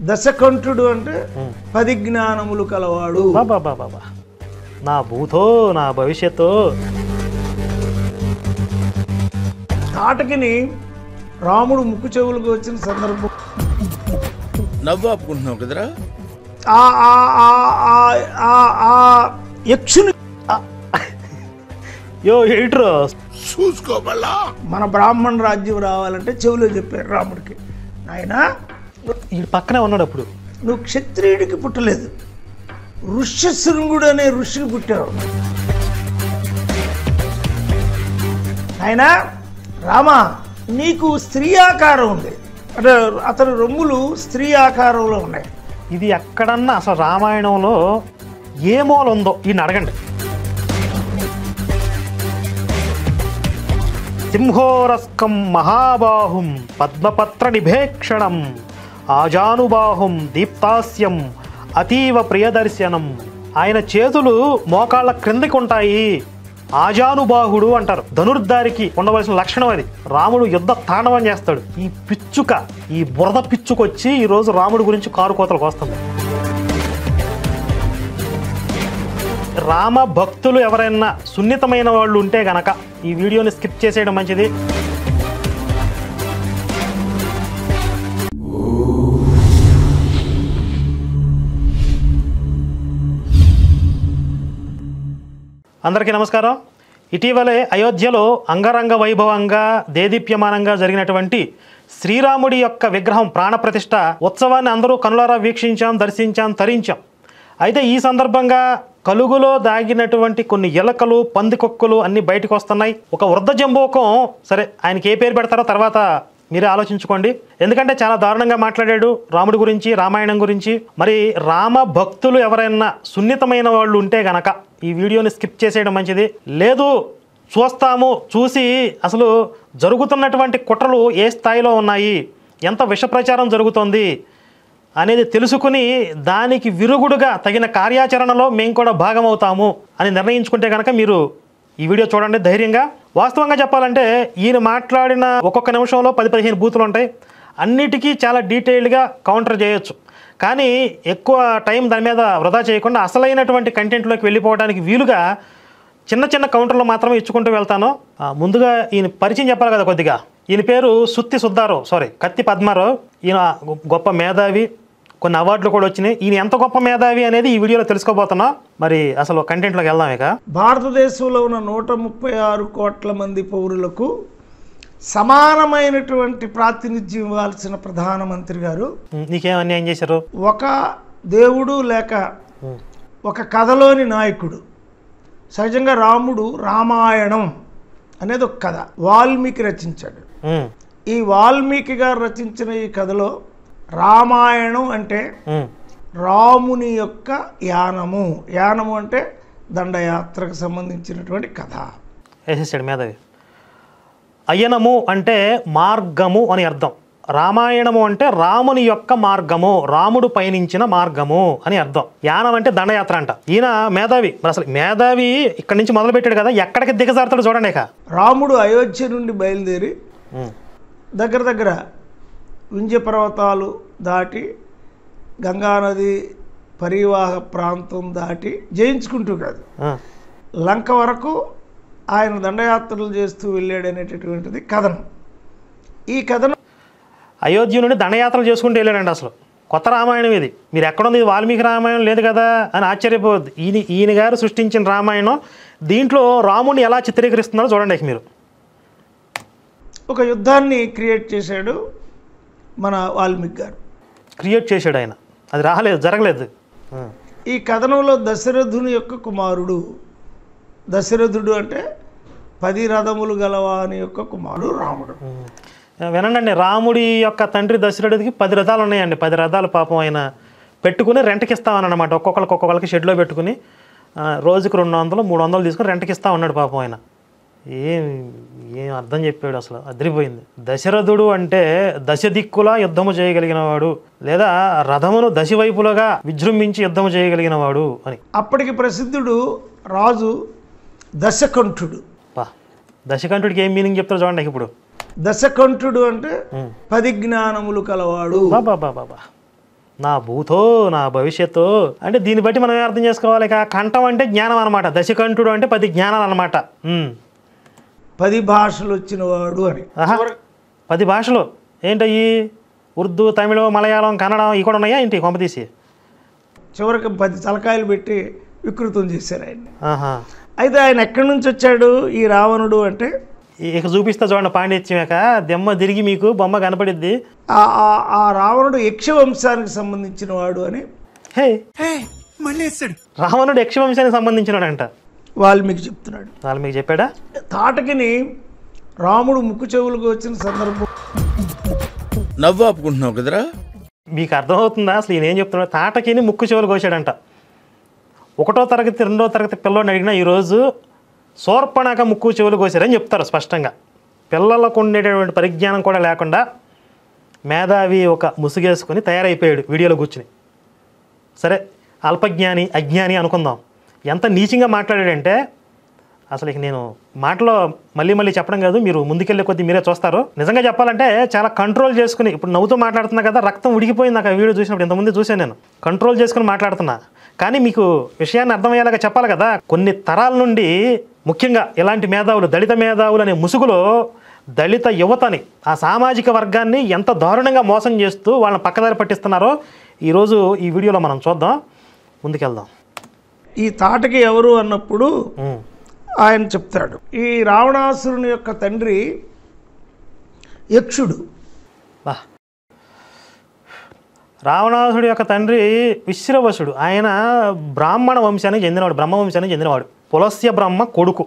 దశకంఠుడు అంటే పది జ్ఞానములు కలవాడు బాబా బాబా బా నా భూతో నా భవిష్యత్తు తాటకిని రాముడు ముక్కు చెవులకు వచ్చిన సందర్భం నవ్వు ఆపుకుంటున్నావు కదరా ఆ ఆ ఆ ఆ- ఆ ఆ యక్షుని యో ఎయిట్రో చూసుకోబల్లా మన బ్రాహ్మణ రాజ్యం రావాలంటే చెవిలో చెప్పారు రాముడికి నాయనా ఈ పక్కనే ఉన్నాడు అప్పుడు నువ్వు క్షత్రియుడికి పుట్టలేదు ఋష్యశృంగుడు అనే ఋషికి పుట్టావు ఆయన రామా నీకు స్త్రీ ఆకారం ఉంది అంటే అతని రొమ్ములు స్త్రీ ఆకారంలో ఉన్నాయి ఇది ఎక్కడన్నా అసలు రామాయణంలో ఏ మూల ఉందో ఈయన అడగండి సింహోరస్కం మహాబాహుం పద్మపత్ర నిభేక్షణం ఆజానుబాహుం దీప్తాస్యం అతీవ ప్రియదర్శనం ఆయన చేతులు మోకాళ్ళ క్రిందకి ఉంటాయి ఆజానుబాహుడు అంటారు ధనుర్ధారికి ఉండవలసిన లక్షణం అది రాముడు యుద్ధ తాండవం చేస్తాడు ఈ పిచ్చుక ఈ బురద పిచ్చుకొచ్చి ఈ రోజు రాముడి గురించి కారు కోతలకు వస్తుంది రామ భక్తులు ఎవరైనా సున్నితమైన వాళ్ళు ఉంటే గనక ఈ వీడియోని స్కిప్ చేసేయడం మంచిది అందరికీ నమస్కారం ఇటీవలే అయోధ్యలో అంగరంగ వైభవంగా దేదీప్యమానంగా జరిగినటువంటి శ్రీరాముడి యొక్క విగ్రహం ప్రాణప్రతిష్ఠ ఉత్సవాన్ని అందరూ కనులారా వీక్షించాం దర్శించాం తరించాం అయితే ఈ సందర్భంగా కలుగులో దాగినటువంటి కొన్ని ఎలకలు పందికొక్కులు అన్ని బయటకు వస్తున్నాయి ఒక వృద్ధ జంబోకం సరే ఆయనకి ఏ పేరు పెడతారో తర్వాత మీరే ఆలోచించుకోండి ఎందుకంటే చాలా దారుణంగా మాట్లాడాడు రాముడి గురించి రామాయణం గురించి మరి రామ భక్తులు ఎవరైనా సున్నితమైన వాళ్ళు ఉంటే గనక ఈ వీడియోని స్కిప్ చేసేయడం మంచిది లేదు చూస్తాము చూసి అసలు జరుగుతున్నటువంటి కుట్రలు ఏ స్థాయిలో ఉన్నాయి ఎంత విష ప్రచారం జరుగుతోంది అనేది తెలుసుకుని దానికి విరుగుడుగా తగిన కార్యాచరణలో మేము కూడా భాగమవుతాము అని నిర్ణయించుకుంటే కనుక మీరు ఈ వీడియో చూడండి ధైర్యంగా వాస్తవంగా చెప్పాలంటే ఈయన మాట్లాడిన ఒక్కొక్క నిమిషంలో పది పదిహేను బూతులు ఉంటాయి అన్నిటికీ చాలా డీటెయిల్డ్గా కౌంటర్ చేయొచ్చు కానీ ఎక్కువ టైం దాని మీద వృధా చేయకుండా అసలైనటువంటి కంటెంట్లోకి వెళ్ళిపోవడానికి వీలుగా చిన్న చిన్న కౌంటర్లు మాత్రమే ఇచ్చుకుంటూ వెళ్తాను ఆ, ముందుగా ఈయన పరిచయం చెప్పాలి కదా కొద్దిగా ఈయన పేరు సుత్తి సుద్దారావు సారీ కత్తి పద్మారావు ఈయన గొ- గొప్ప మేధావి కొన్ని అవార్డులు కూడా వచ్చినాయి ఈయన ఎంత గొప్ప మేధావి అనేది ఈ వీడియోలో తెలుసుకోబోతున్నాం మరి అసలు కంటెంట్లోకి వెళ్దాం ఇక భారతదేశంలో ఉన్న నూట ముప్పై ఆరు కోట్ల మంది పౌరులకు సమానమైనటువంటి ప్రాతినిధ్యం ఇవ్వాల్సిన ప్రధానమంత్రి గారు ఉమ్, నీకేం అన్యాయం చేశారు ఒక దేవుడు లేక ఉమ్, ఒక కథలోని నాయకుడు సహజంగా రాముడు రామాయణం అనేది ఒక కథ వాల్మీకి రచించాడు ఉమ్, ఈ వాల్మీకి గారు రచించిన ఈ కథలో రామాయణం అంటే ఉమ్, రాముని యొక్క యానము యానము అంటే దండయాత్రకు సంబంధించినటువంటి కథ వేసేసాడు మేధావి అయ్యనము అంటే మార్గము అని అర్థం రామాయణము అంటే రాముని యొక్క మార్గము రాముడు పయనించిన మార్గము అని అర్థం యానం అంటే దండయాత్ర అంట ఈయన మేధావి మరి అసలు మేధావి ఇక్కడి నుంచి మొదలు పెట్టాడు కదా ఎక్కడికి దిగజారుతాడు చూడండి ఇక రాముడు అయోధ్య నుండి బయలుదేరి ఉమ్, దగ్గర దగ్గర వింధ్య పర్వతాలు దాటి గంగానది పరివాహ ప్రాంతం దాటి జయించుకుంటూ కాదు ఆ, లంక వరకు ఆయన దండయాత్రలు చేస్తూ వెళ్ళాడనేటటువంటిది కథనం ఈ కథనం అయోధ్య నుండి దండయాత్రలు చేసుకుంటూ వెళ్ళాడండి అసలు కొత్త రామాయణం ఇది మీరు ఎక్కడుంది ఇది వాల్మీకి రామాయణం లేదు కదా అని ఆశ్చర్యపోవద్దు ఈయన ఈయన గారు సృష్టించిన రామాయణం దీంట్లో రాముడిని ఎలా చిత్రీకరిస్తున్నారో చూడండి ఇక మీరు ఒక యుద్ధాన్ని క్రియేట్ చేశాడు మన వాల్మీకి గారు క్రియేట్ చేశాడు ఆయన అది రాలేదు జరగలేదు ఆ. ఈ కథనంలో దశరథుని యొక్క కుమారుడు దశరథుడు అంటే పది రథములు గలవాని యొక్క కుమారుడు రాముడు వినండి రాముడి యొక్క తండ్రి దశరథుడికి పది రథాలు ఉన్నాయండి పది రథాలు పాపం ఆయన పెట్టుకుని రెంట్కి ఇస్తామన్నమాట ఒక్కొక్కరికి ఒక్కొక్కరికి షెడ్లో పెట్టుకుని ఆ, రోజుకి రెండు వందలు మూడు వందలు తీసుకుని రెంట్కి ఇస్తా ఉన్నాడు పాపం ఆయన ఏం ఏం అర్థం చెప్పాడు అసలు అదిరిపోయింది దశరథుడు అంటే దశ దిక్కులా యుద్ధము చేయగలిగిన వాడు లేదా రథమును దశ వైపులుగా విజృంభించి యుద్ధము చేయగలిగిన వాడు అని అప్పటికి ప్రసిద్ధుడు రాజు దశకంఠుడు పా దశకంఠుడికి ఏం మీనింగ్ చెప్తారు చూడండి ఇప్పుడు దశకంఠుడు అంటే ఉమ్. పది జ్ఞానములు కలవాడు బాబా బాబా బా నా భూతో నా భవిష్యత్తు అంటే దీన్ని బట్టి మనం ఏం అర్థం చేసుకోవాలి ఇక కంఠం అంటే జ్ఞానం అనమాట దశకంఠుడు అంటే పది జ్ఞానాలు అనమాట పది భాషలు వచ్చిన వాడు అని ఆహా పది భాషలు ఏంటయ్యి ఉర్దూ తమిళం మలయాళం కన్నడం ఇవి కూడా ఉన్నాయా ఏంటి కొంపతీసి చివరికి పది తలకాయలు పెట్టి వికృతం చేశారు ఆయన్ని ఆహా అయితే ఆయన ఎక్కడి నుంచి వచ్చాడు ఈ రావణుడు అంటే ఇక చూపిస్తా చూడండి పాండిత్యం యొక్క దెమ్మ తిరిగి మీకు బొమ్మ కనపడిద్ది ఆ ఆ- ఆ రావణుడు యక్ష వంశానికి సంబంధించిన వాడు అని హే మళ్ళీ వేస్తాడు రావణుడు యక్షవంశానికి సంబంధించినాడంట వాల్మీకి చెప్తున్నాడు వాళ్ళు మీకు చెప్పాడా తాటకిని రాముడు ముక్కు చెవులకు వచ్చిన సందర్భం నవ్వు ఆపుకుంటున్నావు కదరా మీకు అర్థమవుతుందా అసలు ఈయన ఏం చెప్తున్నాడు తాటకిని ముక్కు చెవులు కోసాడంట ఒకటో తరగతి రెండో తరగతి పిల్లోని అడిగినా ఈరోజు శూర్పణక ముక్కు చెవులు కోసారని చెప్తారు స్పష్టంగా పిల్లలకు ఉండేటటువంటి పరిజ్ఞానం కూడా లేకుండా మేధావి ఒక ముసుగేసుకొని తయారైపోయాడు వీడియోలో కూర్చుని సరే అల్పజ్ఞాని అజ్ఞాని అనుకుందాం ఎంత నీచంగా మాట్లాడాడంటే అసలు ఇక నేను మాటలో మళ్ళీ మళ్ళీ చెప్పడం కాదు మీరు ముందుకెళ్ళే కొద్దీ మీరే చూస్తారు నిజంగా చెప్పాలంటే చాలా కంట్రోల్ చేసుకుని ఇప్పుడు నవ్వుతూ మాట్లాడుతున్నా కదా రక్తం ఉడికిపోయింది నాకు ఆ వీడియో చూసినప్పుడు ఇంతకుముందు చూశాను నేను కంట్రోల్ చేసుకుని మాట్లాడుతున్నా కానీ మీకు విషయాన్ని అర్థమయ్యేలాగా చెప్పాలి కదా కొన్ని తరాల నుండి ముఖ్యంగా ఇలాంటి మేధావులు దళిత మేధావులు అనే ముసుగులో దళిత యువతని ఆ సామాజిక వర్గాన్ని ఎంత దారుణంగా మోసం చేస్తూ వాళ్ళని పక్కదారి పట్టిస్తున్నారో ఈరోజు ఈ వీడియోలో మనం చూద్దాం ముందుకెళ్దాం ఈ తాటకి ఎవరు అన్నప్పుడు ఉమ్. ఆయన చెప్తాడు ఈ రావణాసురుని యొక్క తండ్రి యక్షుడు బా రావణాసుడి యొక్క తండ్రి విశ్రవసుడు ఆయన బ్రాహ్మణ వంశానికి చెందినవాడు బ్రహ్మ వంశానికి చెందినవాడు పులస్య బ్రహ్మ కొడుకు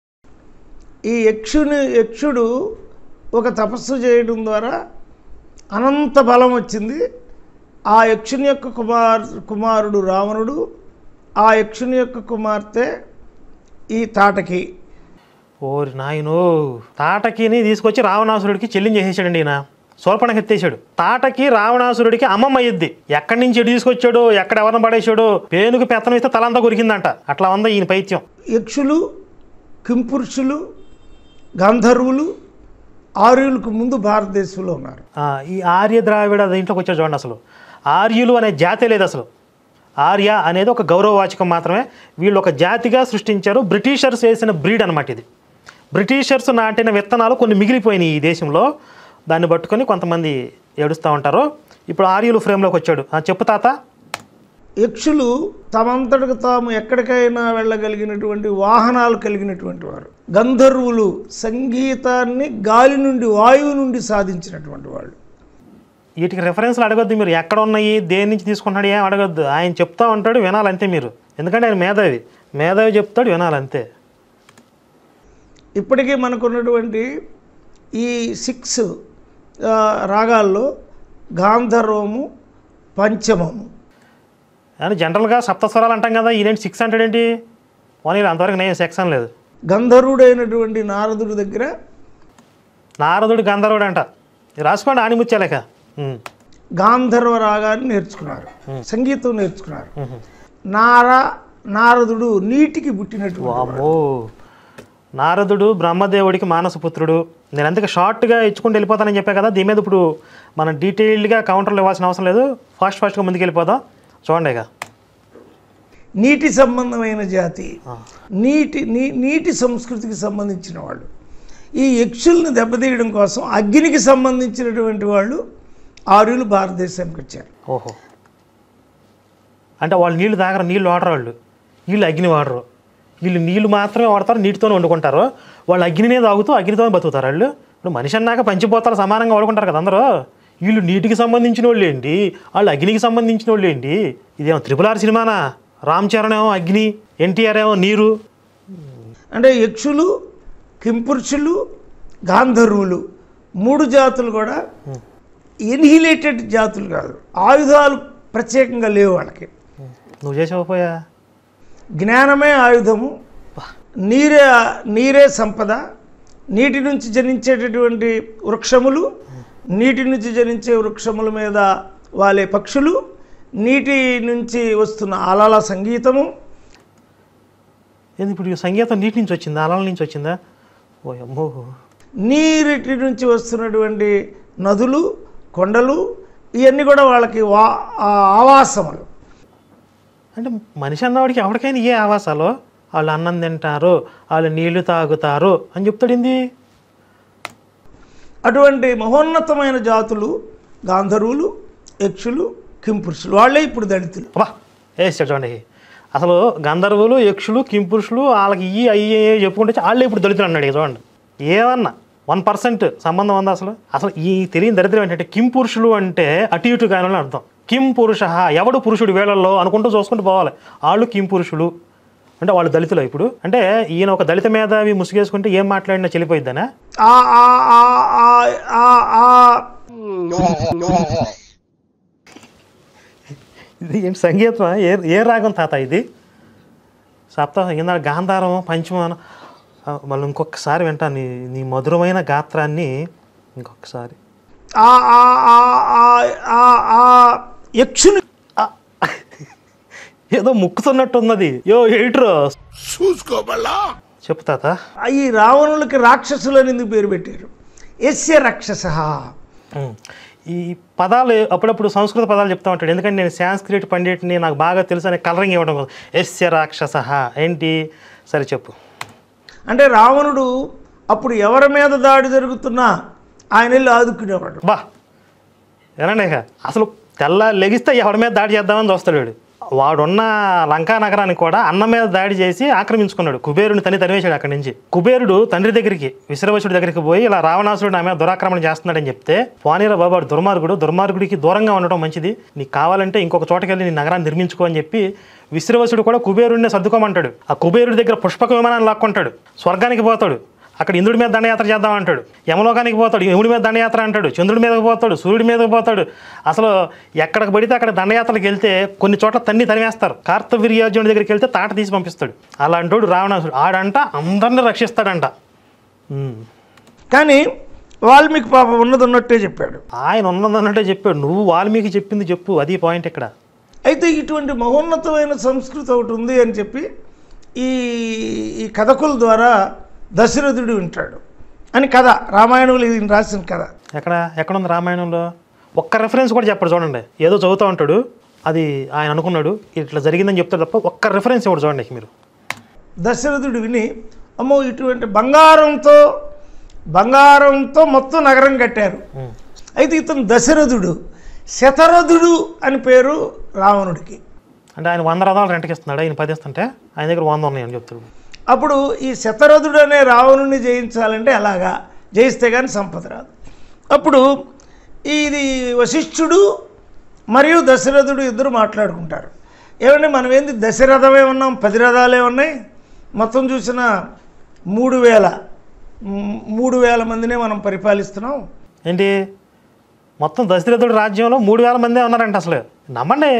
ఈ యక్షుని యక్షుడు ఒక తపస్సు చేయడం ద్వారా అనంత బలం వచ్చింది ఆ యక్షుని యొక్క కుమార్ కుమారుడు రావణుడు ఆ యక్షుని యొక్క కుమార్తె ఈ తాటకి ఓరి నాయనో తాటకిని తీసుకొచ్చి రావణాసురుడికి చెల్లించేసేసాడండి ఈయన శూర్పణకి ఎత్తేసాడు తాటకి రావణాసురుడికి అమ్మమ్మ అయ్యిద్ది ఎక్కడి నుంచి ఎటు తీసుకొచ్చాడో ఎక్కడ ఎవరిని పడేసాడో పేనుకు పెత్తనం ఇస్తే తలంతా కొరికిందంట అట్లా ఉందా ఈయన పైత్యం యక్షులు కింపురుషులు గంధర్వులు ఆర్యులకు ముందు భారతదేశంలో ఉన్నారు ఆ, ఈ ఆర్య ద్రావిడ దీంట్లోకి వచ్చా చూడండి అసలు ఆర్యులు అనే జాతే లేదు అసలు ఆర్య అనేది ఒక గౌరవవాచకం మాత్రమే వీళ్ళు ఒక జాతిగా సృష్టించారు బ్రిటిషర్స్ వేసిన బ్రీడ్ అనమాట ఇది బ్రిటిషర్స్ నాటిన విత్తనాలు కొన్ని మిగిలిపోయినాయి ఈ దేశంలో దాన్ని పట్టుకొని కొంతమంది ఏడుస్తూ ఉంటారు ఇప్పుడు ఆర్యులు ఫ్రేమ్లోకి వచ్చాడు ఆ, చెప్పు తాత యక్షులు తమంతటకు తాము ఎక్కడికైనా వెళ్ళగలిగినటువంటి వాహనాలు కలిగినటువంటి వారు గంధర్వులు సంగీతాన్ని గాలి నుండి వాయువు నుండి సాధించినటువంటి వాళ్ళు వీటికి రెఫరెన్స్లు అడగొద్దు మీరు ఎక్కడ ఉన్నాయి దేని నుంచి తీసుకుంటున్నాడు ఏం అడగొద్దు ఆయన చెప్తా ఉంటాడు వినాలంతే మీరు ఎందుకంటే ఆయన మేధావి మేధావి చెప్తాడు వినాలంతే ఇప్పటికీ మనకున్నటువంటి ఈ సిక్స్ ఆ, రాగాల్లో గాంధర్వము పంచమము అని జనరల్గా సప్తస్వరాలు అంటాం కదా ఈయనేంటి సిక్స్ హండ్రెడ్ ఏంటి పోనీ అంతవరకు నేను సెక్షన్ లేదు గంధర్వుడైనటువంటి నారదుడి దగ్గర నారదుడు గంధర్వుడు అంట ఇది రాసుకోండి ఆనిముచ్చాలేక ఉమ్, గాంధర్వ రాగాన్ని నేర్చుకున్నారు సంగీతం నేర్చుకున్నారు ఉహు. నార నారదుడు నీటికి పుట్టినటువంటి వాడు. వామ్మో నారదుడు బ్రహ్మదేవుడికి మానసపుత్రుడు నేను అందుకే షార్ట్గా ఇచ్చుకుంటూ వెళ్ళిపోతానని చెప్పా కదా దీని మీద ఇప్పుడు మనం డీటెయిల్డ్గా కౌంటర్లు ఇవ్వాల్సిన అవసరం లేదు ఫాస్ట్ ఫాస్ట్గా ముందుకు వెళ్ళిపోదాం చూడండి ఇక నీటి సంబంధమైన జాతి నీటి నీ నీటి సంస్కృతికి సంబంధించిన వాళ్ళు ఈ యక్షుల్ని దెబ్బతీయడం కోసం అగ్నికి సంబంధించినటువంటి వాళ్ళు ఆర్యులు భారతదేశానికి వచ్చారు ఓహో అంటే వాళ్ళు నీళ్లు తాగరు నీళ్ళు వాడరు వాళ్ళు వీళ్ళు అగ్ని వాడరు వీళ్ళు నీళ్ళు మాత్రమే వాడతారు నీటితోనే వండుకుంటారు వాళ్ళు అగ్నినే తాగుతూ అగ్నితోనే బతుకుతారు వాళ్ళు ఇప్పుడు మనిషి అన్నాక పంచిపోతారు సమానంగా వాడుకుంటారు కదా అందరూ వీళ్ళు నీటికి సంబంధించిన వాళ్ళు ఏంటి వాళ్ళు అగ్నికి సంబంధించిన వాళ్ళు ఏంటి ఇదేమో త్రిపుల్ ఆర్ సినిమానా రామ్ చరణ్ ఏమో అగ్ని ఎన్టీఆర్ ఏమో నీరు అంటే యక్షులు కింపురుషులు గాంధర్వులు మూడు జాతులు కూడా ఎన్హిలేటెడ్ జాతులు కాదు ఆయుధాలు ప్రత్యేకంగా లేవు వాళ్ళకి నువ్వు చేసావుపోయా జ్ఞానమే ఆయుధము నీరే నీరే సంపద నీటి నుంచి జనించేటటువంటి వృక్షములు నీటి నుంచి జనించే వృక్షముల మీద వాలే పక్షులు నీటి నుంచి వస్తున్న అలల సంగీతము ఏంది ఇప్పుడు ఈ సంగీతం నీటి నుంచి వచ్చిందా అలల నుంచి వచ్చిందా ఓ అమ్మో నీటి నుంచి వస్తున్నటువంటి నదులు కొండలు ఇవన్నీ కూడా వాళ్ళకి వా ఆ ఆవాసములు అంటే మనిషి అన్నవాడికి ఎవరికైనా ఏ ఆవాసాలు వాళ్ళు అన్నం తింటారు వాళ్ళు నీళ్లు తాగుతారు అని చెప్తాడింది అటువంటి మహోన్నతమైన జాతులు గాంధర్వులు యక్షులు కింపురుషులు వాళ్ళే ఇప్పుడు దళితులు అబ్బా వేసాడు చూడండి అసలు గంధర్వులు యక్షులు కింపురుషులు వాళ్ళకి ఇవి అయ్యి చెప్పుకుంటే వాళ్ళే ఇప్పుడు దళితులు అన్నాడు ఇక చూడండి ఏమన్నా వన్ పర్సెంట్ సంబంధం ఉందా అసలు అసలు ఈ తెలియని దరిద్రం ఏంటంటే కిం పురుషులు అంటే అటు ఇటు కాని అర్థం కిం పురుష ఎవడు పురుషుడు వేళల్లో అనుకుంటూ చూసుకుంటూ పోవాలి వాళ్ళు కిం పురుషులు అంటే వాళ్ళు దళితులు ఇప్పుడు అంటే ఈయన ఒక దళిత మేధావి ముసుగేసుకుంటే ఏం మాట్లాడినా చెల్లిపోయిద్దనా ఆ ఆ ఆ ఆ ఆ ఆ ఇది ఏంటి సంగీతం ఏ ఏ రాగం తాత ఇది సప్త ఇందా గాంధారం పంచమం ఆ, మళ్ళీ ఇంకొకసారి వింటా నీ నీ మధురమైన గాత్రాన్ని ఇంకొకసారి ఆ ఆ ఆ ఆ ఆ ఆ యక్షుని ఆ! ఏదో ముక్కుతున్నట్టున్నది యో ఎయిట్రో చూసుకోబల్లా చెప్పు తాత ఈ రావణులకి రాక్షసులు అని ఎందుకు పేరు పెట్టారు ఎస్య రాక్షస ఉమ్. ఈ పదాలు అప్పుడప్పుడు సంస్కృత పదాలు చెప్తా ఉంటాడు ఎందుకంటే నేను సాంస్క్రిట్ పండిట్ని నాకు బాగా తెలుసు అనే కలరింగ్ ఇవ్వడం కోసం ఎస్య రాక్షస ఏంటి సరే చెప్పు అంటే రావణుడు అప్పుడు ఎవరి మీద దాడి జరుగుతున్నా ఆయన వెళ్ళి ఆదుకునేవాడు బా ఏనండి ఇక అసలు తెల్ల లెగిస్తే ఎవరి మీద దాడి చేద్దామని చూస్తాడు వీడు వాడున్న లంకా నగరాన్ని కూడా అన్నం మీద దాడి చేసి ఆక్రమించుకున్నాడు కుబేరుని తని తరివేశాడు అక్కడి నుంచి కుబేరుడు తండ్రి దగ్గరికి విశ్రవసుడి దగ్గరికి పోయి ఇలా రావణాసురుడు నా మీద దురాక్రమణ చేస్తున్నాడని చెప్తే పోనీరా బాబు వాడు దుర్మార్గుడు దుర్మార్గుడికి దూరంగా ఉండడం మంచిది నీకు కావాలంటే ఇంకొక చోటకి వెళ్ళి నీ నగరాన్ని నిర్మించుకో అని చెప్పి విశ్రవసుడు కూడా కుబేరుడిని సర్దుకోమంటాడు ఆ కుబేరుడి దగ్గర పుష్పక విమానాన్ని లాక్కుంటాడు స్వర్గానికి పోతాడు అక్కడ ఇంద్రుడి మీద దండయాత్ర చేద్దాం అంటాడు యమలోకానికి పోతాడు యముడి మీద దండయాత్ర అంటాడు చంద్రుడి మీదకి పోతాడు సూర్యుడి మీదకి పోతాడు అసలు ఎక్కడికి పడితే అక్కడ దండయాత్రలకు వెళ్తే కొన్ని చోట్ల తన్ని తరిమేస్తారు కార్తవీర్యార్జునుడి దగ్గరికి వెళ్తే తాట తీసి పంపిస్తాడు అలాంటోడు రావణాసుడు ఆడంట అందరిని రక్షిస్తాడంట ఉమ్. కానీ వాల్మీకి పాపం ఉన్నది ఉన్నట్టే చెప్పాడు ఆయన ఉన్నదన్నట్టే చెప్పాడు నువ్వు వాల్మీకి చెప్పింది చెప్పు అది పాయింట్ ఇక్కడ అయితే ఇటువంటి మహోన్నతమైన సంస్కృతి ఒకటి ఉంది అని చెప్పి ఈ ఈ కథకుల ద్వారా దశరథుడు వింటాడు అని కథ రామాయణంలో ఇది రాసిన కథ ఎక్కడ ఎక్కడుంది రామాయణంలో ఒక్క రెఫరెన్స్ కూడా చెప్పడు చూడండి ఏదో చదువుతూ ఉంటాడు అది ఆయన అనుకున్నాడు ఇట్లా జరిగిందని చెప్తాడు తప్ప ఒక్క రెఫరెన్స్ ఇవ్వడు చూడండి మీరు దశరథుడు విని అమ్మో ఇటువంటి బంగారంతో బంగారంతో మొత్తం నగరం కట్టారు అయితే ఇతను దశరథుడు శతరథుడు అని పేరు రావణుడికి అంటే ఆయన వంద రథాలు రెంట్కి ఇస్తున్నాడు ఆయన పది ఇస్తుంటే ఆయన దగ్గర వంద ఉన్నాయని చెప్తాడు అప్పుడు ఈ శతరథుడు అనే రావణుని జయించాలంటే అలాగా జయిస్తే కానీ సంపద రాదు అప్పుడు ఇది వశిష్ఠుడు మరియు దశరథుడు ఇద్దరు మాట్లాడుకుంటారు ఏమంటే మనం ఏంది దశరథమే ఉన్నాం పది రథాలే ఉన్నాయి మొత్తం చూసిన మూడు వేల మ్, మూడు వేల మందినే మనం పరిపాలిస్తున్నాం ఏంటి మొత్తం దశరథుడు రాజ్యంలో మూడు వేల మందే ఉన్నారంట అసలు నమ్మండి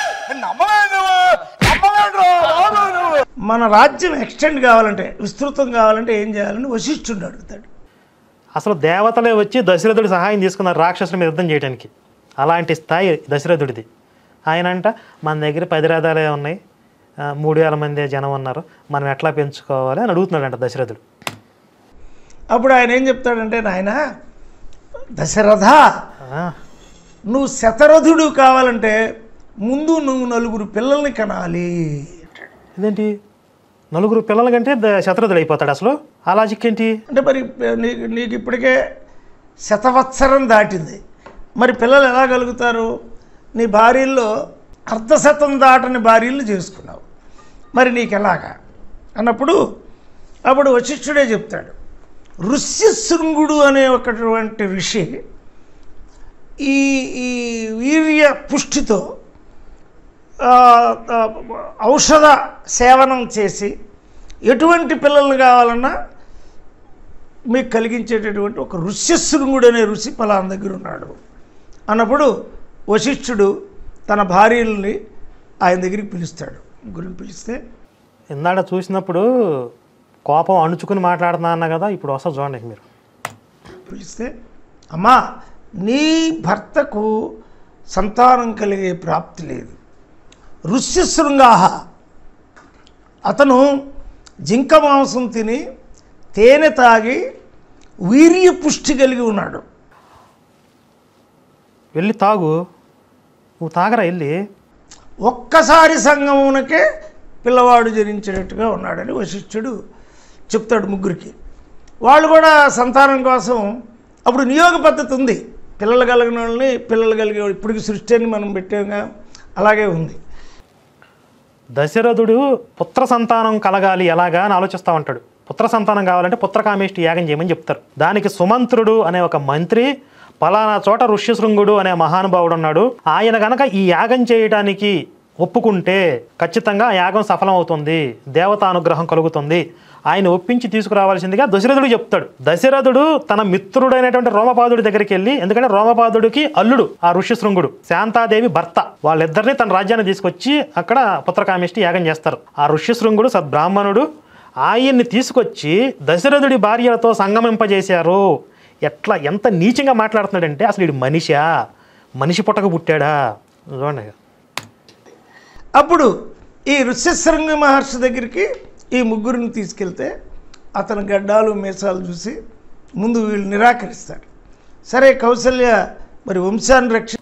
మన రాజ్యం ఎక్స్టెండ్ కావాలంటే విస్తృతం కావాలంటే ఏం చేయాలని వశిష్ఠుడు అడుగుతాడు అసలు దేవతలే వచ్చి దశరథుడి సహాయం తీసుకున్నారు రాక్షసుల మీద యుద్ధం చేయడానికి అలాంటి స్థాయి దశరథుడిది ఆయన అంట మన దగ్గర పది రథాలే ఉన్నాయి ఆ, మూడు వేల మంది జనం ఉన్నారు మనం ఎట్లా పెంచుకోవాలి అని అడుగుతున్నాడంట దశరథుడు అప్పుడు ఆయన ఏం చెప్తాడంటే నాయన దశరథ ఆ, నువ్వు శతరథుడు కావాలంటే ముందు నువ్వు నలుగురు పిల్లల్ని కనాలి ఇదేంటి నలుగురు పిల్లల కంటే ద- శతరథుడు అయిపోతాడు అసలు ఆ లాజిక్ ఏంటి అంటే మరి నీకు నీకు ఇప్పటికే శతవత్సరం దాటింది మరి పిల్లలు ఎలా కలుగుతారు నీ భార్యల్లో అర్ధశతం దాటని భార్యలు చేసుకున్నావు మరి నీకు ఎలాగా అన్నప్పుడు అప్పుడు వశిష్ఠుడే చెప్తాడు ఋష్యశృంగుడు అనే ఒకటువంటి ఋషి ఈ ఈ వీర్య పుష్టితో ఆ, ఆ, ఔషధ సేవనం చేసి ఎటువంటి పిల్లల్ని కావాలన్నా మీకు కలిగించేటటువంటి ఒక ఋష్యశృంగుడు అనే ఋషి పలానా దగ్గర ఉన్నాడు అన్నప్పుడు వశిష్ఠుడు తన భార్యల్ని ఆయన దగ్గరికి పిలుస్తాడు ముగ్గురిని పిలిస్తే ఇందాక చూసినప్పుడు కోపం అణుచుకుని మాట్లాడుతున్నా అన్న కదా ఇప్పుడు వస్తా చూడండి మీరు పిలిస్తే అమ్మా నీ భర్తకు సంతానం కలిగే ప్రాప్తి లేదు ఋష్యశృంగాహ అతను జింక మాంసం తిని తేనె తాగి వీర్య పుష్టి కలిగి ఉన్నాడు వెళ్ళి తాగు నువ్వు తాగరా వెళ్ళి ఒక్కసారి సంగమునకే పిల్లవాడు జనించినట్టుగా ఉన్నాడని వశిష్ఠుడు చెప్తాడు ముగ్గురికి వాళ్ళు కూడా సంతానం కోసం అప్పుడు నియోగ పద్ధతి ఉంది పిల్లలు కలిగిన వాళ్ళని పిల్లలు కలిగే ఇప్పటికి సృష్టి అని మనం పెట్టాంగా అలాగే ఉంది దశరథుడు పుత్ర సంతానం కలగాలి ఎలాగా అని ఆలోచిస్తూ ఉంటాడు పుత్ర సంతానం కావాలంటే పుత్రకామేష్టి యాగం చేయమని చెప్తారు దానికి సుమంత్రుడు అనే ఒక మంత్రి పలానా చోట ఋష్యశృంగుడు అనే మహానుభావుడు ఉన్నాడు ఆయన గనక ఈ యాగం చేయడానికి ఒప్పుకుంటే ఖచ్చితంగా ఆ యాగం సఫలమవుతుంది దేవతానుగ్రహం కలుగుతుంది ఆయన ఒప్పించి తీసుకురావాల్సిందిగా దశరథుడు చెప్తాడు దశరథుడు తన మిత్రుడైనటువంటి రోమపాదుడి దగ్గరికి వెళ్ళి ఎందుకంటే రోమపాదుడికి అల్లుడు ఆ ఋష్యశృంగుడు శాంతాదేవి భర్త వాళ్ళిద్దరిని తన రాజ్యాన్ని తీసుకొచ్చి అక్కడ పుత్రకామేష్టి యాగం చేస్తారు ఆ ఋష్యశృంగుడు సద్బ్రాహ్మణుడు ఆయన్ని తీసుకొచ్చి దశరథుడి భార్యలతో సంగమింపజేశారు ఎట్లా ఎంత నీచంగా మాట్లాడుతున్నాడంటే అసలు ఇది మనిషా మనిషి పుట్టక పుట్టాడా చూడండి అప్పుడు ఈ ఋష్యశృంగ మహర్షి దగ్గరికి ఈ ముగ్గురిని తీసుకెళ్తే అతని గడ్డాలు మీసాలు చూసి ముందు వీళ్ళు నిరాకరిస్తారు సరే కౌసల్య మరి వంశాన్ని రక్షి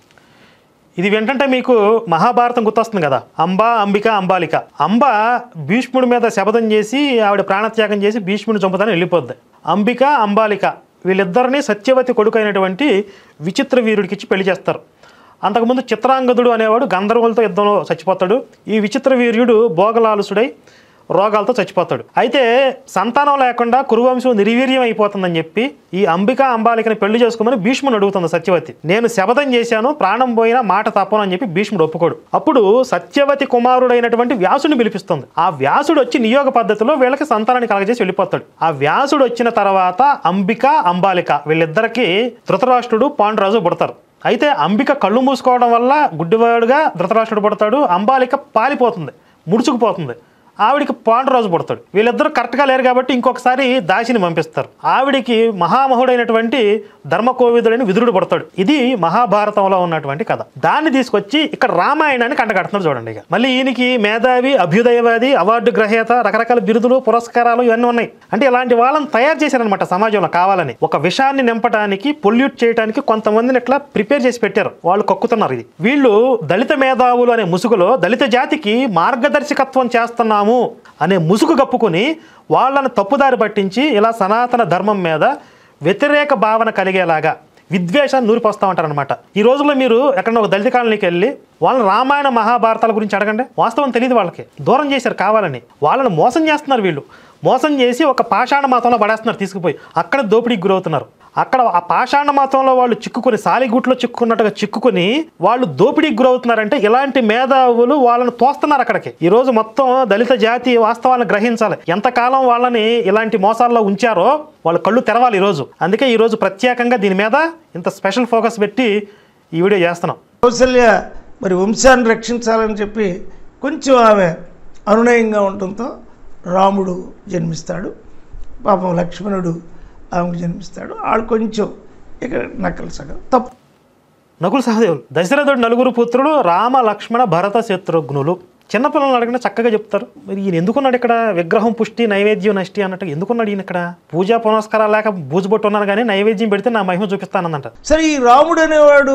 ఇది వింటంటే మీకు మహాభారతం గుర్తొస్తుంది కదా అంబ అంబిక అంబాలిక అంబ భీష్ముడి మీద శపథం చేసి ఆవిడ ప్రాణత్యాగం చేసి భీష్ముడిని చంపుతానని వెళ్ళిపోద్ది అంబిక అంబాలిక వీళ్ళిద్దరిని సత్యవతి కొడుకు అయినటువంటి విచిత్ర వీరుడికి ఇచ్చి పెళ్లి చేస్తారు అంతకుముందు చిత్రాంగదుడు అనేవాడు గంధర్వులతో యుద్ధంలో చచ్చిపోతాడు ఈ విచిత్ర వీర్యుడు భోగలాలుసుడై రోగాలతో చచ్చిపోతాడు అయితే సంతానం లేకుండా కురువంశం నిర్వీర్యం అయిపోతుందని చెప్పి ఈ అంబిక అంబాలికని పెళ్లి చేసుకోమని భీష్ముడు అడుగుతుంది సత్యవతి నేను శపథం చేశాను ప్రాణం పోయినా మాట తప్పను అని చెప్పి భీష్ముడు ఒప్పుకోడు అప్పుడు సత్యవతి కుమారుడైనటువంటి వ్యాసుని పిలిపిస్తుంది ఆ వ్యాసుడు వచ్చి నియోగ పద్ధతిలో వీళ్ళకి సంతానాన్ని కలగజేసి వెళ్ళిపోతాడు ఆ వ్యాసుడు వచ్చిన తర్వాత అంబిక అంబాలిక వీళ్ళిద్దరికి ధృతరాష్ట్రుడు పాండురాజు పుడతారు అయితే అంబిక కళ్ళు మూసుకోవడం వల్ల గుడ్డివాడుగా ధృతరాష్ట్రుడు పుడతాడు అంబాలిక పాలిపోతుంది ముడుచుకుపోతుంది ఆవిడికి పాండురాజు పుడతాడు వీళ్ళిద్దరూ కరెక్ట్గా లేరు కాబట్టి ఇంకొకసారి దాసిని పంపిస్తారు ఆవిడికి మహామహుడైనటువంటి ధర్మకోవిదుడైన విదురుడు పుడతాడు ఇది మహాభారతంలో ఉన్నటువంటి కథ దాన్ని తీసుకొచ్చి ఇక్కడ రామాయణాన్ని కంటగడుతున్నారు చూడండి ఇక మళ్ళీ ఈయనకి మేధావి అభ్యుదయవాది అవార్డు గ్రహీత రకరకాల బిరుదులు పురస్కారాలు ఇవన్నీ ఉన్నాయి అంటే ఇలాంటి వాళ్ళని తయారు చేశారనమాట సమాజంలో కావాలని ఒక విషయాన్ని నింపడానికి పొల్యూట్ చేయడానికి కొంతమందిని ఇట్లా ప్రిపేర్ చేసి పెట్టారు వాళ్ళు కక్కుతున్నారు ఇది వీళ్ళు దళిత మేధావులు అనే ముసుగులో దళిత జాతికి మార్గదర్శకత్వం చేస్తున్నాము అనే ముసుగు కప్పుకొని వాళ్ళని తప్పుదారి పట్టించి ఇలా సనాతన ధర్మం మీద వ్యతిరేక భావన కలిగేలాగా విద్వేషాన్ని నూరిపోస్తూ ఉంటారనమాట ఈ రోజుల్లో మీరు ఎక్కడన్నా ఒక దళిత కాలనీకి వెళ్ళి వాళ్ళని రామాయణ మహాభారతాల గురించి అడగండి వాస్తవం తెలియదు వాళ్ళకి దూరం చేశారు కావాలని వాళ్ళని మోసం చేస్తున్నారు వీళ్ళు మోసం చేసి ఒక పాషాణ మతంలో పడేస్తున్నారు తీసుకుపోయి అక్కడ దోపిడీకి గురవుతున్నారు అక్కడ ఆ పాషాణ మతంలో వాళ్ళు చిక్కుకొని సాలిగుట్లో చిక్కుకున్నట్టుగా చిక్కుకొని వాళ్ళు దోపిడీకి గురవుతున్నారంటే ఇలాంటి మేధావులు వాళ్ళని తోస్తున్నారు అక్కడికి ఈ రోజు మొత్తం దళిత జాతి వాస్తవాలను గ్రహించాలి ఎంతకాలం వాళ్ళని ఇలాంటి మోసాల్లో ఉంచారో వాళ్ళు కళ్ళు తెరవాలి ఈరోజు అందుకే ఈరోజు ప్రత్యేకంగా దీని మీద ఇంత స్పెషల్ ఫోకస్ పెట్టి ఈ వీడియో చేస్తున్నాం కౌసల్య మరి వంశాన్ని రక్షించాలని చెప్పి కొంచెం ఆమె అనునయంగా ఉండటంతో రాముడు జన్మిస్తాడు పాపం లక్ష్మణుడు ఆమెకు జన్మిస్తాడు ఆడు కొంచెం ఇక నకలు సగం తప్పు నకులు సహదేవులు దశరథుడు నలుగురు పుత్రులు రామ లక్ష్మణ భరత శత్రుఘ్నులు చిన్నపిల్లలు అడిగినా చక్కగా చెప్తారు మరి ఈయన ఎందుకున్నాడు ఇక్కడ విగ్రహం పుష్టి నైవేద్యం నష్టి అన్నట్టు ఎందుకున్నాడు ఈయన ఇక్కడ పూజా పునస్కారాలు లేక బూజుబొట్టు ఉన్నాను కానీ నైవేద్యం పెడితే నా మహిమ చూపిస్తానందంట సరే ఈ రాముడు అనేవాడు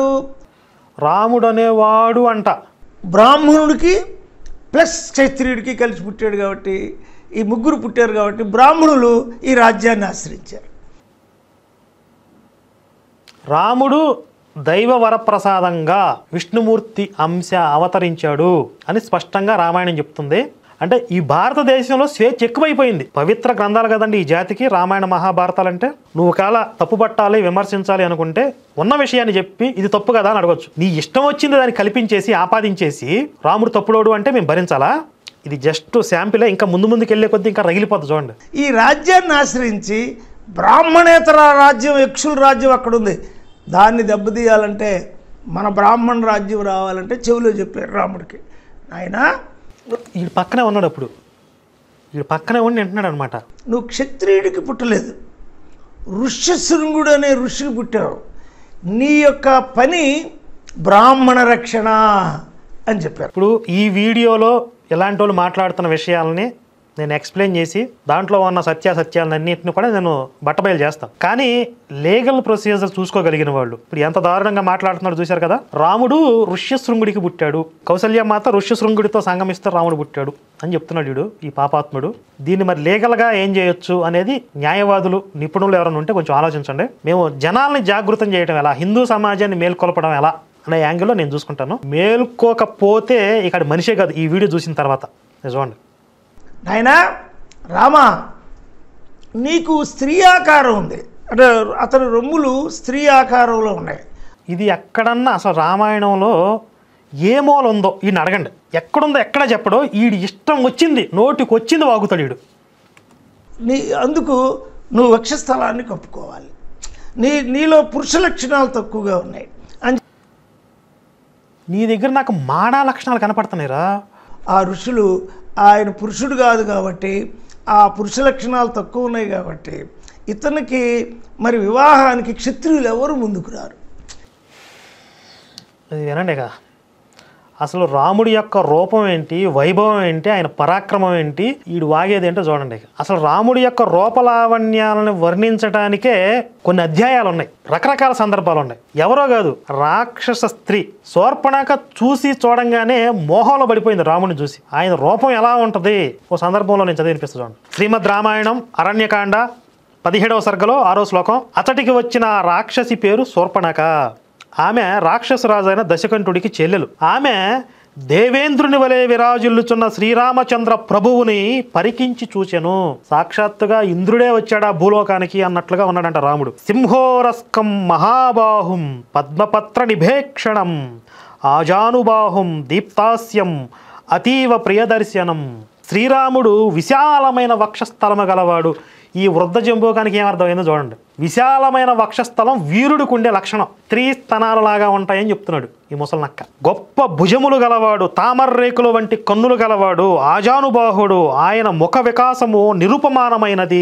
రాముడు అనేవాడు అంట బ్రాహ్మణుడికి ప్లస్ క్షత్రియుడికి కలిసి పుట్టాడు కాబట్టి ఈ ముగ్గురు పుట్టారు కాబట్టి బ్రాహ్మణులు ఈ రాజ్యాన్ని ఆశ్రయించారు రాముడు దైవ వరప్రసాదంగా విష్ణుమూర్తి అంశ అవతరించాడు అని స్పష్టంగా రామాయణం చెప్తుంది అంటే ఈ భారతదేశంలో స్వేచ్ఛ ఎక్కువైపోయింది పవిత్ర గ్రంథాలు కదండి ఈ జాతికి రామాయణ మహాభారతాలు అంటే నువ్వు కాల తప్పుపట్టాలి విమర్శించాలి అనుకుంటే ఉన్న విషయాన్ని చెప్పి ఇది తప్పు కదా అని అడగొచ్చు నీ ఇష్టం వచ్చింది దాన్ని కల్పించేసి ఆపాదించేసి రాముడు తప్పుడోడు అంటే మేము భరించాలా ఇది జస్ట్ శాంపిలే ఇంకా ముందు ముందుకు వెళ్ళే కొద్దీ ఇంకా రగిలిపోతుంది చూడండి ఈ రాజ్యాన్ని ఆశ్రయించి బ్రాహ్మణేతర రాజ్యం యక్షుల రాజ్యం అక్కడ ఉంది దాన్ని దెబ్బతీయాలంటే మన బ్రాహ్మణ రాజ్యం రావాలంటే చెవిలో చెప్పారు రాముడికి ఆయన ఈ పక్కనే ఉన్నాడు అప్పుడు ఈ పక్కనే ఉండి వింటున్నాడు అనమాట నువ్వు క్షత్రియుడికి పుట్టలేదు ఋష్యశృంగుడు అనే ఋషికి పుట్టావు నీ యొక్క పని బ్రాహ్మణ రక్షణ అని చెప్పారు ఇప్పుడు ఈ వీడియోలో ఇలాంటి వాళ్ళు మాట్లాడుతున్న విషయాలని నేను ఎక్స్ప్లెయిన్ చేసి దాంట్లో ఉన్న సత్యాసత్యాలన్నింటిని కూడా నేను బట్టబయలు చేస్తాను కానీ లీగల్ ప్రొసీజర్ చూసుకోగలిగిన వాళ్ళు ఇప్పుడు ఎంత దారుణంగా మాట్లాడుతున్నాడు చూశారు కదా రాముడు ఋష్యశృంగుడికి పుట్టాడు కౌసల్య మాత ఋష్యశృంగుడితో సంగమిస్తే రాముడు పుట్టాడు అని చెప్తున్నాడు వీడు ఈ పాపాత్ముడు దీన్ని మరి లీగల్గా ఏం చేయొచ్చు అనేది న్యాయవాదులు నిపుణులు ఎవరైనా ఉంటే కొంచెం ఆలోచించండి మేము జనాల్ని జాగృతం చేయడం ఎలా హిందూ సమాజాన్ని మేల్కొల్పడం ఎలా అనే యాంగిల్లో నేను చూసుకుంటాను మేల్కోకపోతే ఇక్కడ మనిషే కాదు ఈ వీడియో చూసిన తర్వాత చూడండి నాయనా రామా నీకు స్త్రీ ఆకారం ఉంది అంటే అతని రొమ్ములు స్త్రీ ఆకారంలో ఉన్నాయి ఇది ఎక్కడన్నా అసలు రామాయణంలో ఏ మూల ఉందో ఈయన అడగండి ఎక్కడుందో ఎక్కడ చెప్పడో ఈడి ఇష్టం వచ్చింది నోటికి వచ్చింది వాగుతాడు ఈడు నీ అందుకు నువ్వు వక్షస్థలాన్ని కప్పుకోవాలి నీ నీలో పురుష లక్షణాలు తక్కువగా ఉన్నాయి అని నీ దగ్గర నాకు మాడా లక్షణాలు కనపడుతున్నాయిరా ఆ ఋషులు ఆయన పురుషుడు కాదు కాబట్టి ఆ పురుష లక్షణాలు తక్కువ ఉన్నాయి కాబట్టి ఇతనికి మరి వివాహానికి క్షత్రియులు ఎవరు ముందుకు రారు అది వినండి ఇక అసలు రాముడి యొక్క రూపం ఏంటి వైభవం ఏంటి ఆయన పరాక్రమం ఏంటి ఈడు వాగేది ఏంటో చూడండి ఇక. అసలు రాముడి యొక్క రూపలావణ్యాలను వర్ణించడానికే కొన్ని అధ్యాయాలు ఉన్నాయి రకరకాల సందర్భాలు ఉన్నాయి ఎవరో కాదు రాక్షస స్త్రీ శోర్పణక చూసి చూడంగానే మోహంలో పడిపోయింది రాముడిని చూసి ఆయన రూపం ఎలా ఉంటుంది ఓ సందర్భంలో నేను చదివినిపిస్తాను చూడండి శ్రీమద్ రామాయణం అరణ్యకాండ పదిహేడవ సర్గలో ఆరో శ్లోకం అతడికి వచ్చిన ఆ రాక్షసి పేరు శూర్పణక ఆమె రాక్షసరాజు అయిన దశకంఠుడికి చెల్లెలు ఆమె దేవేంద్రుని వలె విరాజిల్లుచున్న శ్రీరామచంద్ర ప్రభువుని పరికించి చూచెను సాక్షాత్తుగా ఇంద్రుడే వచ్చాడా భూలోకానికి అన్నట్లుగా ఉన్నాడంట రాముడు సింహోరస్కం మహాబాహుం పద్మపత్ర నిభేక్షణం ఆజానుబాహుం దీప్తాస్యం అతీవ ప్రియదర్శనం శ్రీరాముడు విశాలమైన వక్షస్థలము గలవాడు ఈ వృద్ధ జంబోకానికి ఏమర్థమైందో చూడండి విశాలమైన వక్షస్థలం వీరుడికి ఉండే లక్షణం స్త్రీ స్తనాలలాగా ఉంటాయని చెప్తున్నాడు ఈ ముసలనక్క గొప్ప భుజములు గలవాడు తామర్రేకులు వంటి కన్నులు గలవాడు ఆజానుబాహుడు ఆయన ముఖ వికాసము నిరుపమానమైనది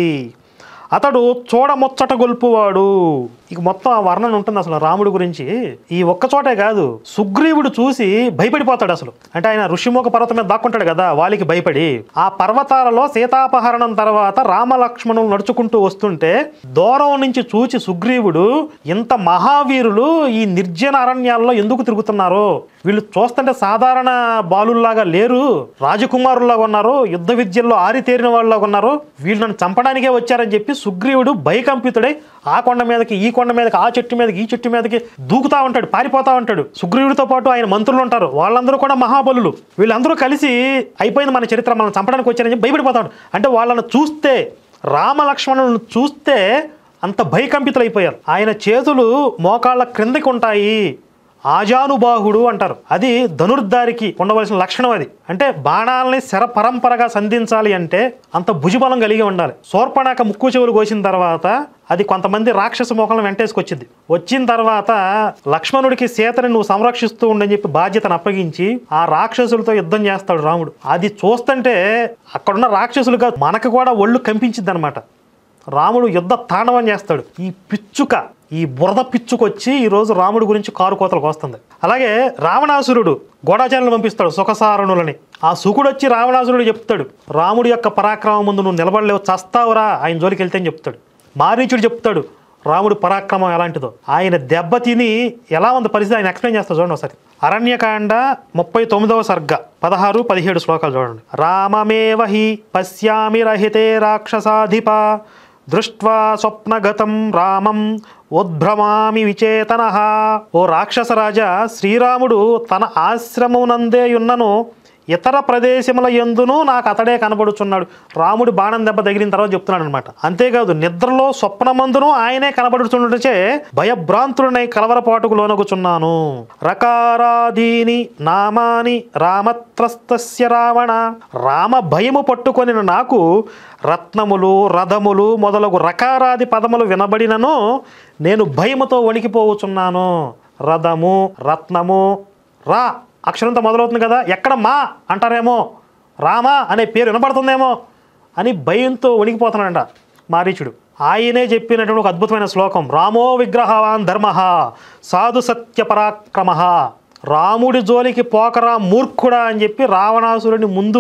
అతడు చూడముచ్చట గొల్పువాడు ఇక మొత్తం ఆ వర్ణన ఉంటుంది అసలు రాముడి గురించి ఈ ఒక్క చోటే కాదు సుగ్రీవుడు చూసి భయపడిపోతాడు అసలు అంటే ఆయన ఋషిముఖ పర్వతం మీద దాక్కుంటాడు కదా వాలికి భయపడి ఆ పర్వతాలలో సీతాపహరణం తర్వాత రామలక్ష్మణులు నడుచుకుంటూ వస్తుంటే దూరం నుంచి చూచి సుగ్రీవుడు ఇంత మహావీరులు ఈ నిర్జన అరణ్యాల్లో ఎందుకు తిరుగుతున్నారు వీళ్ళు చూస్తుంటే సాధారణ బాలుల్లాగా లేరు రాజకుమారుల్లాగా ఉన్నారు యుద్ధ విద్యల్లో ఆరితేరిన వాళ్ళలాగా ఉన్నారు వీళ్ళు నన్ను చంపడానికే వచ్చారని చెప్పి సుగ్రీవుడు భయకంపితుడై ఆ కొండ మీదకి ఈ కొండ మీదకి ఆ చెట్టు మీదకి ఈ చెట్టు మీదకి దూకుతా ఉంటాడు పారిపోతా ఉంటాడు సుగ్రీవుడితో పాటు ఆయన మంత్రులు ఉంటారు వాళ్ళందరూ కూడా మహాబలులు వీళ్ళందరూ కలిసి అయిపోయింది మన చరిత్ర మనం చంపడానికి వచ్చారని చెప్పి భయపడిపోతాడు అంటే వాళ్ళని చూస్తే రామలక్ష్మణులను చూస్తే అంత భయకంపితులైపోయారు ఆయన చేతులు మోకాళ్ళ క్రిందకి ఉంటాయి ఆజానుబాహుడు అంటారు అది ధనుర్ధారికి ఉండవలసిన లక్షణం అది అంటే బాణాలని శర పరంపరగా సంధించాలి అంటే అంత భుజబలం కలిగి ఉండాలి శూర్పణాక ముక్కు చెవులు కోసిన తర్వాత అది కొంతమంది రాక్షస మోకలను వెంటేసుకొచ్చింది వచ్చిన తర్వాత లక్ష్మణుడికి సీతని నువ్వు సంరక్షిస్తూ ఉండని చెప్పి బాధ్యతను అప్పగించి ఆ రాక్షసులతో యుద్ధం చేస్తాడు రాముడు అది చూస్తుంటే అక్కడున్న రాక్షసులు కాదు మనకు కూడా ఒళ్ళు కంపించింది అనమాట రాముడు యుద్ధ తాండవం చేస్తాడు ఈ పిచ్చుక ఈ బురద పిచ్చుకొచ్చి ఈరోజు రాముడి గురించి కారు కోతలకు వస్తుంది అలాగే రావణాసురుడు గోడాచార్యులను పంపిస్తాడు సుఖసారణులని ఆ సుకుడు వచ్చి రావణాసురుడు చెప్తాడు రాముడి యొక్క పరాక్రమం ముందు నువ్వు నిలబడలేవు చస్తావురా ఆయన జోలికి వెళ్తే అని చెప్తాడు మారీచుడు చెప్తాడు రాముడు పరాక్రమం ఎలాంటిదో ఆయన దెబ్బతిని ఎలా ఉంది పరిస్థితి ఆయన ఎక్స్ప్లెయిన్ చేస్తా చూడండి ఒకసారి అరణ్యకాండ ముప్పై తొమ్మిదవ సర్గ పదహారు పదిహేడు శ్లోకాలు చూడండి రామమేవ హి పశ్యామి రహితే రాక్షసాధిప దృష్ట్వా స్వప్నగతం రామం ఉద్భ్రమామి విచేతన ఓ రాక్షసరాజా శ్రీరాముడు తన ఆశ్రమమునందే యున్నను ఇతర ప్రదేశముల ఎందును నాకు అతడే కనబడుచున్నాడు రాముడి బాణం దెబ్బ తగిలిన తర్వాత చెప్తున్నాడు అనమాట అంతేకాదు నిద్రలో స్వప్నమందును ఆయనే కనబడుచుండటచే భయభ్రాంతుడనై కలవరపాటుకు లోనగుచున్నాను రకారాదీని నామాని రామత్రస్తస్య రావణ రామ భయము పట్టుకొని నాకు రత్నములు రథములు మొదలగు రకారాది పదములు వినబడినను నేను భయముతో వణికిపోవచున్నాను రథము రత్నము రా అక్షరంతో మొదలవుతుంది కదా ఎక్కడ మా అంటారేమో రామ అనే పేరు వినపడుతుందేమో అని భయంతో వణికిపోతున్నాడంట మారీచుడు ఆయనే చెప్పినటువంటి ఒక అద్భుతమైన శ్లోకం రామో విగ్రహవాన్ ధర్మ సాధు సత్య పరాక్రమ రాముడి జోలికి పోకరా మూర్ఖుడా అని చెప్పి రావణాసురుని ముందు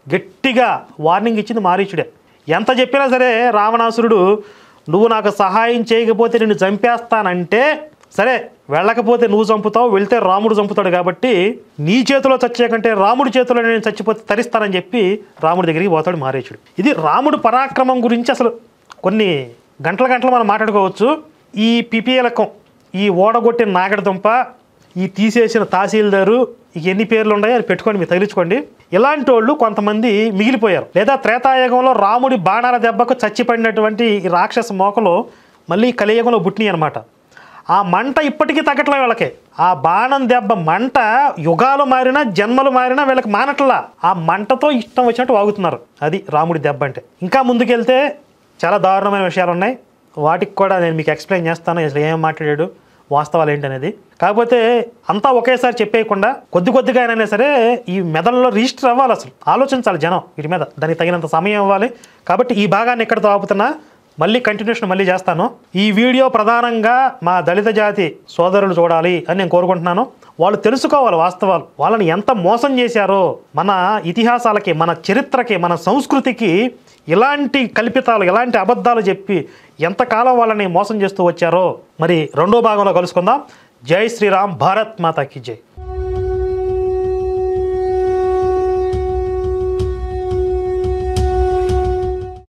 గట్టిగా వార్నింగ్ ఇచ్చింది మారీచుడే ఎంత చెప్పినా సరే రావణాసురుడు నువ్వు నాకు సహాయం చేయకపోతే నిన్ను చంపేస్తానంటే సరే వెళ్ళకపోతే నువ్వు చంపుతావు వెళ్తే రాముడు చంపుతాడు కాబట్టి నీ చేతిలో చచ్చే కంటే రాముడి చేతిలో నేను చచ్చిపోతే తరిస్తానని చెప్పి రాముడి దగ్గరికి పోతాడు మారీచుడు ఇది రాముడు పరాక్రమం గురించి అసలు కొన్ని గంటల గంటలు మనం మాట్లాడుకోవచ్చు ఈ పిపిఎలకం ఈ ఓడగొట్టిన నాగడదుంప ఈ తీసేసిన తహసీల్దారు ఇక ఎన్ని పేర్లు ఉన్నాయో అది పెట్టుకొని మీరు తగిలించుకోండి ఇలాంటి వాళ్ళు కొంతమంది మిగిలిపోయారు లేదా త్రేతాయుగంలో రాముడి బాణాల దెబ్బకు చచ్చిపడినటువంటి ఈ రాక్షస మోకలు మళ్ళీ కలియుగంలో పుట్టినాయి అనమాట ఆ మంట ఇప్పటికీ తగ్గట్లే వీళ్ళకి ఆ బాణం దెబ్బ మంట యుగాలు మారినా జన్మలు మారినా వీళ్ళకి మానట్లా ఆ మంటతో ఇష్టం వచ్చినట్టు వాగుతున్నారు అది రాముడి దెబ్బ అంటే ఇంకా ముందుకెళ్తే చాలా దారుణమైన విషయాలు ఉన్నాయి వాటికి కూడా నేను మీకు ఎక్స్ప్లెయిన్ చేస్తాను అసలు ఏం మాట్లాడాడు వాస్తవాలు ఏంటనేది కాకపోతే అంతా ఒకేసారి చెప్పేయకుండా కొద్ది కొద్దిగా అయినా సరే ఈ మెదడులో రిజిస్టర్ అవ్వాలి అసలు ఆలోచించాలి జనం వీటి మీద దానికి తగినంత సమయం ఇవ్వాలి కాబట్టి ఈ భాగాన్ని ఎక్కడితో ఆపుతున్నా మళ్ళీ కంటిన్యూషన్ మళ్ళీ చేస్తాను ఈ వీడియో ప్రధానంగా మా దళిత జాతి సోదరులు చూడాలి అని నేను కోరుకుంటున్నాను వాళ్ళు తెలుసుకోవాలి వాస్తవాలు వాళ్ళని ఎంత మోసం చేశారో మన ఇతిహాసాలకి మన చరిత్రకి మన సంస్కృతికి ఇలాంటి కల్పితాలు ఇలాంటి అబద్ధాలు చెప్పి ఎంతకాలం వాళ్ళని మోసం చేస్తూ వచ్చారో మరి రెండో భాగంలో కలుసుకుందాం జై శ్రీరామ్ భారత్ మాతాకి జై